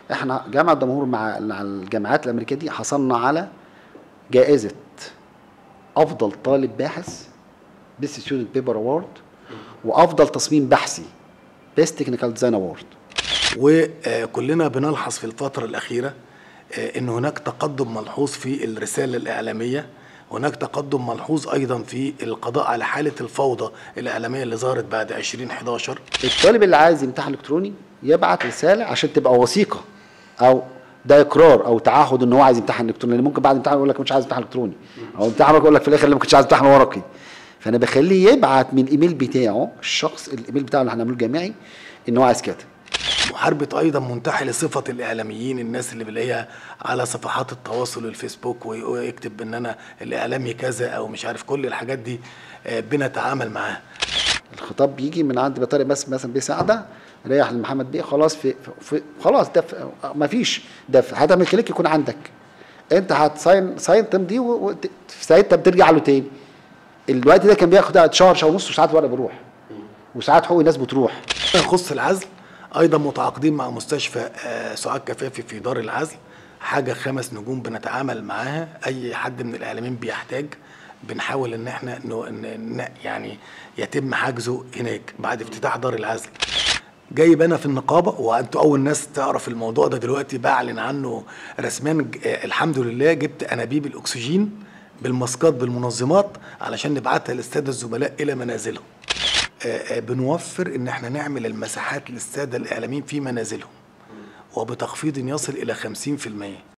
احنا جامعه دمنهور مع مع الجامعات الامريكيه دي حصلنا على جائزه افضل طالب باحث بيست ستودنت بيبر اوورد وافضل تصميم بحثي بيست تكنيكال ديزاين اوورد وكلنا بنلحظ في الفترة الأخيرة آه، أن هناك تقدم ملحوظ في الرسالة الإعلامية هناك تقدم ملحوظ أيضا في القضاء على حالة الفوضى الإعلامية اللي ظهرت بعد 2011 الطالب اللي عايز يمتحن الكتروني يبعت رساله عشان تبقى وثيقه او ده اقرار او تعهد ان هو عايز يمتحن الكتروني لان ممكن بعد الامتحان يقول لك مش عايز امتحن الكتروني او امتحان يقول لك في الاخر اللي ما كنتش عايز امتحن ورقي فانا بخليه يبعت من الايميل بتاعه الشخص الايميل بتاعه اللي هنعمله جامعي ان هو عايز كده محاربة أيضا منتحل صفة الإعلاميين الناس اللي بلاقيها على صفحات التواصل الفيسبوك وي- ويكتب إن أنا الإعلامي كذا أو مش عارف كل الحاجات دي آه، بنتعامل معاها الخطاب بيجي من عند بطارق بس مثلا بيساعده ريح لمحمد بيه خلاص في, في خلاص ده في ما فيش ده في- هتعمل كليك يكون عندك انت هتساين ساين تمضيه و- وت- ساعتها بترجع له تاني الوقت ده كان بياخد شهر شهر ونص وساعات ورقه بيروح وساعات حقوق الناس بتروح يخص العزل ايضا متعاقدين مع مستشفى آه، سعاد كفافي في دار العزل حاجه خمس نجوم بنتعامل معاها اي حد من الاعلاميين بيحتاج بنحاول ان احنا نو- ن- ن- يعني يتم حجزه هناك بعد افتتاح دار العزل جايب انا في النقابه وانتوا اول ناس تعرف الموضوع ده دلوقتي بعلن عنه رسميا ج- آه، الحمد لله جبت انابيب الاكسجين بالماسكات بالمنظمات علشان نبعتها للساده الزملاء الى منازلهم آه، آه، بنوفر ان احنا نعمل المساحات للساده الاعلاميين في منازلهم وبتخفيض يصل الى 50%